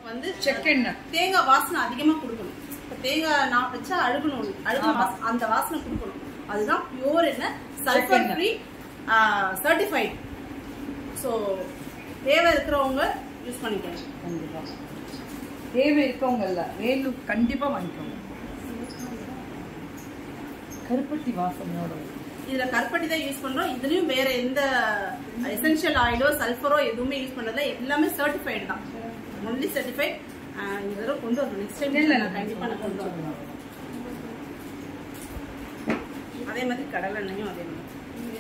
வந்து செக்கெண்ணெய் தேங்காய் வாசனை அதிகமா கொடுக்கணும் இப்ப தேங்காய் நான் வச்சா அழுகணும் அழுகின வாச- அந்த வாசனை கொடுக்கணும் அதுதான் பியூர் என்ன சல்ஃபர் செக்கெண்ணெய். ஃப்ரீ சர்டிஃபைட் ஸோ தேவை இருக்கிறவங்க யூஸ் பண்ணிக்கோங்க கண்டிப்பா தேவை இருக்கவங்க இல்ல வேணும் கண்டிப்பா வாங்கிக்கோங்க கருப்பட்டி வாசனையோட வரும். இதுல கருப்பட்டி தான் யூஸ் பண்றோம் இதுலயும் வேற எந்த எசென்ஷியல் ஆயிலோ சல்ஃபரோ எதுவுமே யூஸ் பண்ணல எல்லாமே சர்டிஃபைடு தான் ஒன்லி சர்டிஃபைட் இந்த தடவை கொண்டு வரணும் நெக்ஸ்ட் டைம் இல்ல, நான் கண்டிப்பா நான் கொண்டு வரணும் அதே மாதிரி கடலை எண்ணெயும் அதே மாதிரி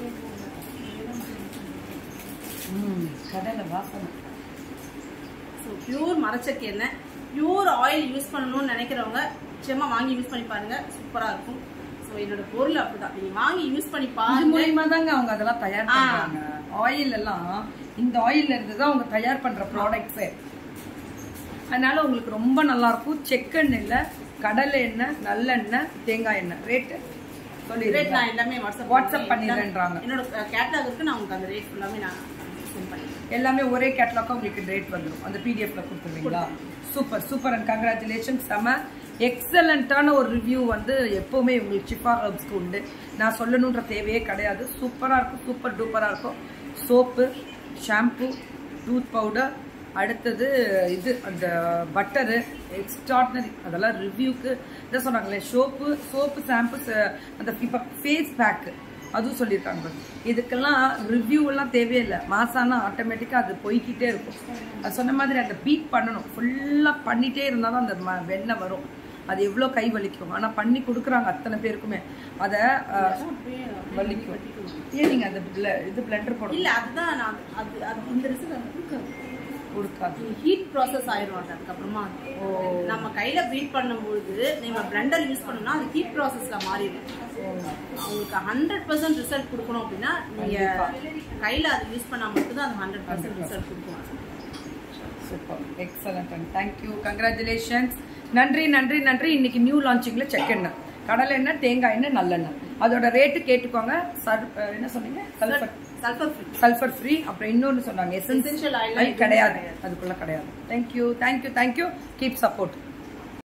ம் கடலை வாசனை ஸோ பியூர் மரச்சக்கு எண்ணெய் பியூர் ஆயில் யூஸ் பண்ணணும்னு நினைக்கிறவங்க நிச்சயமா வாங்கி யூஸ் பண்ணி பாருங்க சூப்பரா இருக்கும் ஸோ என்னோட பொருள் அப்படிதான் நீங்க வாங்கி யூஸ் பண்ணி இது பாருங்க மூலியமா தாங்க அவங்க அதெல்லாம் தயார் ஆ. பண்றாங்க ஆயில் எல்லாம் இந்த ஆயில்ல இருந்து தான் அவங்க தயார் பண்ற ப்ராடக்ட்ஸே அதனால உங்களுக்கு ரொம்ப நல்லா இருக்கும் செக்கெண்ணெய்ல கடலை எண்ணெய் நல்லெண்ணெய் தேங்காய் எண்ணெய் ரேட்டு ரேட் சொல்லிடுறேன் நான் எல்லாமே வாட்ஸ்அப் வாட்ஸ்அப் பண்ணிடுறேன்றாங்க. என்னோட கேட்டலாக் இருக்கு நான் உங்களுக்கு அந்த ரேட் ஃபுல்லாமே நான் சென்ட் பண்ணிடுறேன் எல்லாமே ஒரே கேட்லாக்கா உங்களுக்கு ரேட் வந்துடும் அந்த பிடிஎஃப்ல கொடுத்துருவீங்களா சூப்பர் சூப்பர் அண்ட் கங்க்ராச்சுலேஷன் செம எக்ஸலண்ட்டான ஒரு ரிவ்யூ வந்து எப்பவுமே உங்களுக்கு சிப்பா ஹர்ப்ஸ்க்கு உண்டு நான் சொல்லணுன்ற தேவையே கிடையாது சூப்பராக இருக்கும் சூப்பர் டூப்பராக இருக்கும் சோப்பு ஷாம்பு டூத் பவுடர் அடுத்தது இது அந்த பட்டரு எக்ஸ்ட்ராடினரி அதெல்லாம் ரிவ்யூக்கு இதை சொன்னாங்களே சோப்பு சோப்பு ஷாம்பு அந்த இப்போ ஃபேஸ் பேக்கு அதுவும் சொல்லியிருக்காங்க இதுக்கெல்லாம் ரிவ்யூ எல்லாம் தேவையில்லை மாசானா ஆட்டோமேட்டிக்காக அது போய்க்கிட்டே இருக்கும் அது சொன்ன மாதிரி அந்த பீட் பண்ணணும் ஃபுல்லாக பண்ணிட்டே இருந்தால் தான் அந்த ம- வெண்ணெய் வரும் அது எவ்வளோ கை வலிக்கும் ஆனால் பண்ணி கொடுக்குறாங்க அத்தனை பேருக்குமே அதை அஹ், வலிக்கும் ஏன் நீங்கள் அந்த bl- இது பிளண்டர் போட இல்ல அதுதான் நான் அது அது இந்த ரிசல்ட் அது கொடுக்காது கொடுக்காது ஹீட் ப்ராசஸ் ஆயிரும் அது அதுக்கப்புறமா ஓ நம்ம கையில பீட் பண்ணும்போது நம்ம பிளண்டர் யூஸ் பண்ணோம்னா அது ஹீட் ப்ராசஸ்ல மாறிடும் உங்களுக்கு ஹண்ட்ரட் பர்சன்ட் ரிசல்ட் கொடுக்கணும் அப்படின்னா நீங்க கையில அது யூஸ் பண்ணா மட்டும்தான் அது ஹண்ட்ரட் பர்சன்ட் ரிசல்ட் கொடுக்கும் super excellent and thank you congratulations நன்றி நன்றி நன்றி இன்னைக்கு நியூ லான்ச்சிங்ல செக் எண்ணெய் கடலை எண்ணெய் தேங்காய் எண்ணெய் நல்லெண்ணெய் அதோட ரேட்டு கேட்டுக்கோங்க சர் அஹ் என்ன சொன்னீங்க sulphur sulphur free sulphur free அப்புறம் இன்னொன்னு சொன்னாங்க Essential oil எசென்சியல் கிடையாது அதுக்குள்ள கிடையாது thank you thank you thank you keep support